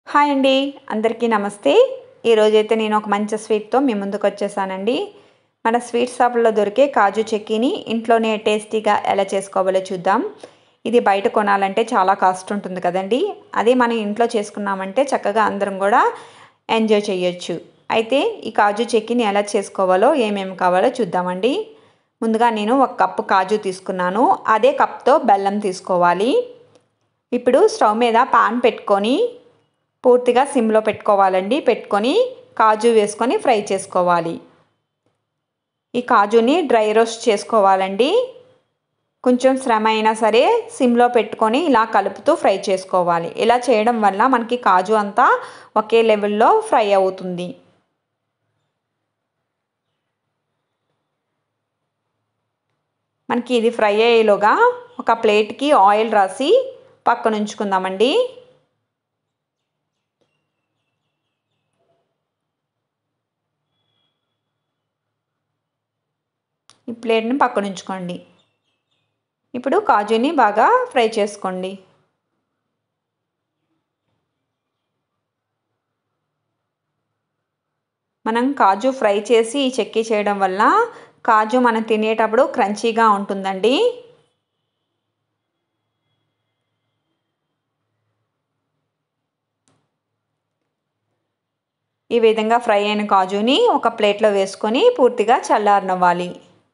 hi అండి అందరికీ నమస్తే ఈరోజైతే నేను ఒక మంచి స్వీట్తో మీ ముందుకు వచ్చేసానండి మన స్వీట్ షాపుల్లో దొరికే కాజు చెక్కీని ఇంట్లోనే టేస్టీగా ఎలా చేసుకోవాలో చూద్దాం ఇది బయట కొనాలంటే చాలా కాస్ట్ ఉంటుంది కదండి అదే మనం ఇంట్లో చేసుకున్నామంటే చక్కగా అందరం కూడా ఎంజాయ్ చేయొచ్చు అయితే ఈ కాజు చెక్కీని ఎలా చేసుకోవాలో ఏమేమి కావాలో చూద్దామండి ముందుగా నేను ఒక కప్పు కాజు తీసుకున్నాను అదే కప్తో బెల్లం తీసుకోవాలి ఇప్పుడు స్టవ్ మీద పాన్ పెట్టుకొని పూర్తిగా సిమ్లో పెట్టుకోవాలండి పెట్టుకొని కాజు వేసుకొని ఫ్రై చేసుకోవాలి ఈ కాజుని డ్రై రోస్ట్ చేసుకోవాలండి కొంచెం శ్రమ అయినా సరే సిమ్లో పెట్టుకొని ఇలా కలుపుతూ ఫ్రై చేసుకోవాలి ఇలా చేయడం వల్ల మనకి కాజు అంతా ఒకే లెవెల్లో ఫ్రై అవుతుంది మనకి ఇది ఫ్రై అయ్యేలోగా ఒక ప్లేట్కి ఆయిల్ రాసి పక్కన ఉంచుకుందామండి ఈ ప్లేట్ని పక్కన ఉంచుకోండి ఇప్పుడు కాజుని బాగా ఫ్రై చేసుకోండి మనం కాజు ఫ్రై చేసి ఈ చెక్కీ చేయడం వల్ల కాజు మనం తినేటప్పుడు క్రంచీగా ఉంటుందండి ఈ విధంగా ఫ్రై అయిన కాజుని ఒక ప్లేట్లో వేసుకొని పూర్తిగా చల్లారనివ్వాలి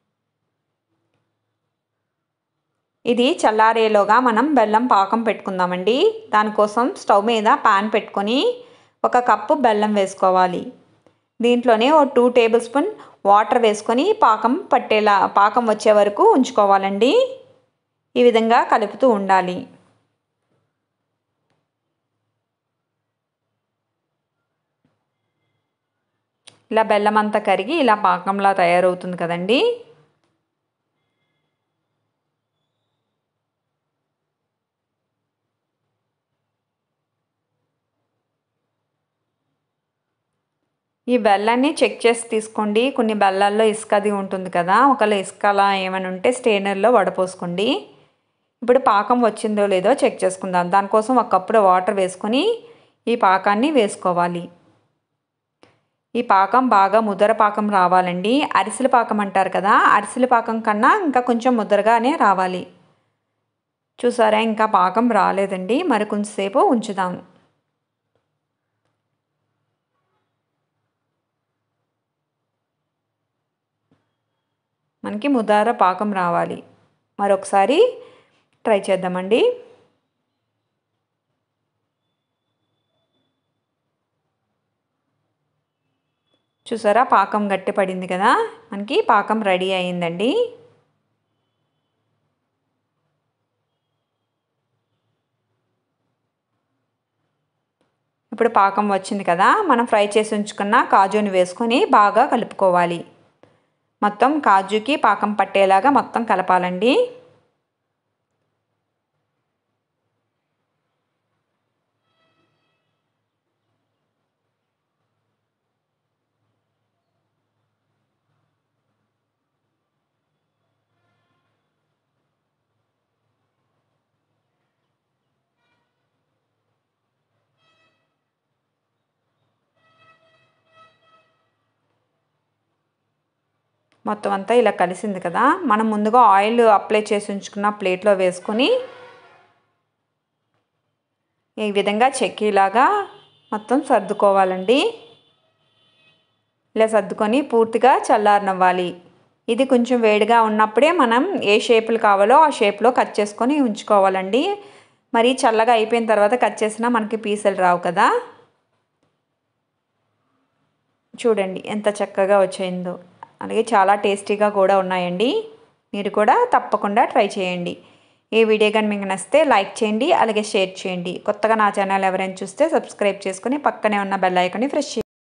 ఇది చల్లారేలోగా మనం బెల్లం పాకం పెట్టుకుందామండి దానికోసం స్టవ్ మీద పాన్ పెట్టుకొని ఒక కప్పు బెల్లం వేసుకోవాలి దీంట్లోనే ఓ టూ టేబుల్ స్పూన్ వాటర్ వేసుకొని పాకం పట్టేలా పాకం వచ్చే వరకు ఉంచుకోవాలండి ఈ విధంగా కలుపుతూ ఉండాలి ఇలా బెల్లం అంతా కరిగి ఇలా పాకంలా తయారవుతుంది కదండి ఈ బెల్లాన్ని చెక్ చేసి తీసుకోండి కొన్ని బెల్లాల్లో ఇసుక అది ఉంటుంది కదా ఒకవేళ ఇసుక అలా ఏమైనా ఉంటే స్టెయినర్లో వడపోసుకోండి ఇప్పుడు పాకం వచ్చిందో లేదో చెక్ చేసుకుందాం దానికోసం ఒక కప్పుడు వాటర్ వేసుకొని ఈ పాకాన్ని వేసుకోవాలి ఈ పాకం బాగా ముద్దర పాకం రావాలండి అరిసెల పాకం అంటారు కదా అరిసెల పాకం కన్నా ఇంకా కొంచెం ముద్దరగానే రావాలి చూసారా ఇంకా పాకం రాలేదండి మరి కొంచెంసేపు ఉంచుదాం మనకి ముదార పాకం రావాలి మరొకసారి ట్రై చేద్దామండి చూసారా పాకం గట్టి పడింది కదా మనకి పాకం రెడీ అయిందండి ఇప్పుడు పాకం వచ్చింది కదా మనం ఫ్రై చేసి ఉంచుకున్న కాజుని వేసుకొని బాగా కలుపుకోవాలి మొత్తం కాజుకి పాకం పట్టేలాగా మొత్తం కలపాలండి మొత్తం అంతా ఇలా కలిసింది కదా మనం ముందుగా ఆయిల్ అప్లై చేసి ఉంచుకున్న ప్లేట్లో వేసుకొని ఈ విధంగా చెక్కీలాగా మొత్తం సర్దుకోవాలండి ఇలా సర్దుకొని పూర్తిగా చల్లారనివ్వాలి ఇది కొంచెం వేడిగా ఉన్నప్పుడే మనం ఏ షేపులు కావాలో ఆ షేప్లో కట్ చేసుకొని ఉంచుకోవాలండి మరి చల్లగా అయిపోయిన తర్వాత కట్ చేసినా మనకి పీసులు రావు కదా చూడండి ఎంత చక్కగా వచ్చాయిందో అలాగే చాలా టేస్టీగా కూడా ఉన్నాయండి మీరు కూడా తప్పకుండా ట్రై చేయండి ఈ వీడియో కానీ మీకు నచ్చితే లైక్ చేయండి అలాగే షేర్ చేయండి కొత్తగా నా ఛానల్ ఎవరైనా చూస్తే సబ్స్క్రైబ్ చేసుకుని పక్కనే ఉన్న బెల్ ఐకాన్ని ప్రెస్ చేయండి